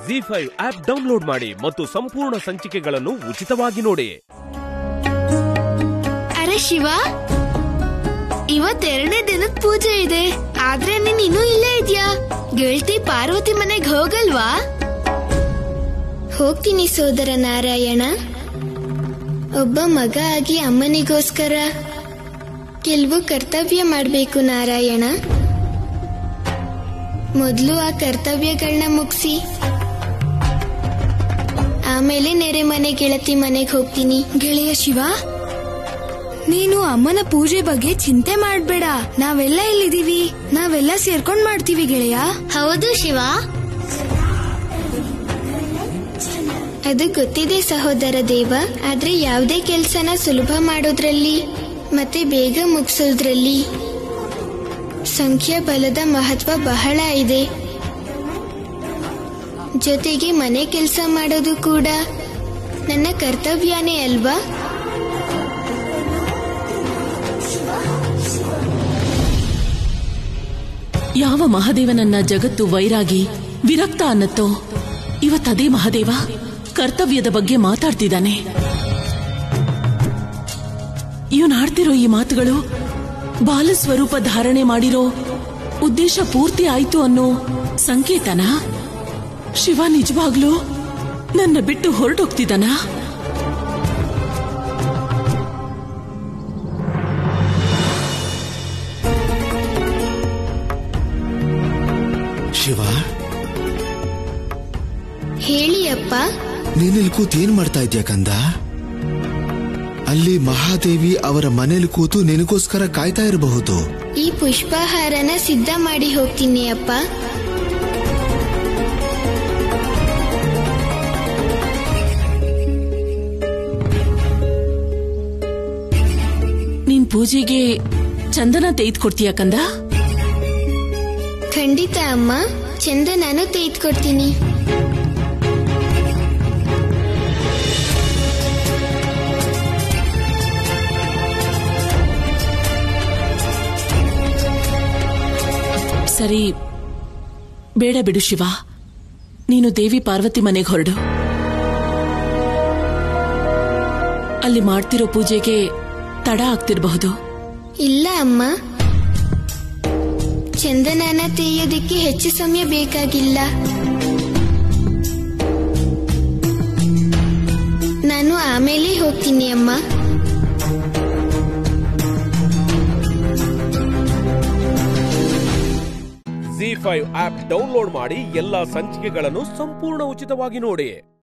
G five app download ಮಾಡಿ ಮತ್ತು ಸಂಪೂರ್ಣ ಸಂಚಿಕೆಗಳನ್ನು ಉಚಿತವಾಗಿ ನೋಡಿ ಅರೆ ಶಿವ ಇವತ್ತೆರಡನೇ ದಿನದ ಪೂಜೆ ಇದೆ ಆದ್ರೆ ನೀನ್ ಇನ್ನೂ ಇಲ್ಲೇ ಇದ್ಯಾ ಗೆಳತಿ ಪಾರ್ವತಿ ಮನೆಗ್ ಹೋಗಲ್ವಾ ಹೋಗ್ತೀನಿ ಸೋದರ ನಾರಾಯಣ ಒಬ್ಬ ಮಗ ಆಗಿ ಅಮ್ಮನಿಗೋಸ್ಕರ ಕೆಲವು ಕರ್ತವ್ಯ ಮಾಡ್ಬೇಕು ನಾರಾಯಣ ಮೊದಲು ಆ ಕರ್ತವ್ಯಗಳನ್ನ ಮುಗಿಸಿ ಆಮೇಲೆ ನೆರೆ ಮನೆ ಗೆಳತಿ ಮನೆಗೆ ಹೋಗ್ತೀನಿ ಗೆಳೆಯ ಶಿವ ನೀನು ಅಮ್ಮನ ಪೂಜೆ ಬಗ್ಗೆ ಚಿಂತೆ ಮಾಡ್ಬೇಡ ನಾವೆಲ್ಲ ಇಲ್ಲಿದೀವಿ ನಾವೆಲ್ಲ ಸೇರ್ಕೊಂಡ್ ಮಾಡ್ತೀವಿ ಗೆಳೆಯ ಹೌದು ಶಿವ ಅದು ಗೊತ್ತಿದೆ ಸಹೋದರ ದೇವ ಆದ್ರೆ ಯಾವುದೇ ಕೆಲ್ಸನ ಸುಲಭ ಮಾಡೋದ್ರಲ್ಲಿ ಮತ್ತೆ ಬೇಗ ಮುಗಿಸೋದ್ರಲ್ಲಿ ಸಂಖ್ಯಾಬಲದ ಮಹತ್ವ ಬಹಳ ಇದೆ ಜೊತೆಗೆ ಮನೆ ಕೆಲಸ ಮಾಡೋದು ಕೂಡ ನನ್ನ ಕರ್ತವ್ಯನೇ ಅಲ್ವಾ ಯಾವ ಮಹಾದೇವನನ್ನ ಜಗತ್ತು ವೈರಾಗಿ ವಿರಕ್ತ ಅನ್ನತ್ತೋ ಇವತ್ತದೇ ಮಹಾದೇವ ಕರ್ತವ್ಯದ ಬಗ್ಗೆ ಮಾತಾಡ್ತಿದ್ದಾನೆ ಇವನ್ ಆಡ್ತಿರೋ ಈ ಮಾತುಗಳು ಬಾಲ ಸ್ವರೂಪ ಧಾರಣೆ ಮಾಡಿರೋ ಉದ್ದೇಶ ಪೂರ್ತಿ ಆಯ್ತು ಅನ್ನೋ ಸಂಕೇತನ ಶಿವ ನಿಜವಾಗ್ಲೂ ನನ್ನ ಬಿಟ್ಟು ಹೊರಟೋಗ್ತಿದ್ದಾನಾ ಶಿವ ಹೇಳಿ ಅಪ್ಪ ನೀನಿಲ್ ಕೂತ್ ಏನ್ ಮಾಡ್ತಾ ಇದ್ಯಾ ಕಂದ ಅಲ್ಲಿ ಮಹಾದೇವಿ ಅವರ ಮನೇಲಿ ಕೂತು ನಿನಗೋಸ್ಕರ ಕಾಯ್ತಾ ಇರಬಹುದು ಈ ಪುಷ್ಪಹಾರನ ಸಿದ್ಧ ಮಾಡಿ ಹೋಗ್ತೀನಿ ಅಪ್ಪ ನೀನ್ ಪೂಜೆಗೆ ಚಂದನ ತೆಗೆದುಕೊಡ್ತೀಯ ಕಂದ ಖಂಡಿತ ಅಮ್ಮ ಚಂದ ನಾನು ತೆಗೆದುಕೊಡ್ತೀನಿ ಸರಿ ಬೇಡ ಬಿಡು ಶಿವ ನೀನು ದೇವಿ ಪಾರ್ವತಿ ಮನೆಗೆ ಹೊರಡು ಅಲ್ಲಿ ಮಾಡ್ತಿರೋ ಪೂಜೆಗೆ ತಡ ಆಗ್ತಿರಬಹುದು ಇಲ್ಲ ಅಮ್ಮ ಚಂದನನ ತೆಗೆಯೋದಕ್ಕೆ ಹೆಚ್ಚು ಸಮಯ ಬೇಕಾಗಿಲ್ಲ ನಾನು ಆಮೇಲೆ ಹೋಗ್ತೀನಿ ಅಮ್ಮ ಜಿ ಫೈವ್ ಆಪ್ ಡೌನ್ಲೋಡ್ ಮಾಡಿ ಎಲ್ಲಾ ಸಂಚಿಕೆಗಳನ್ನು ಸಂಪೂರ್ಣ ಉಚಿತವಾಗಿ ನೋಡಿ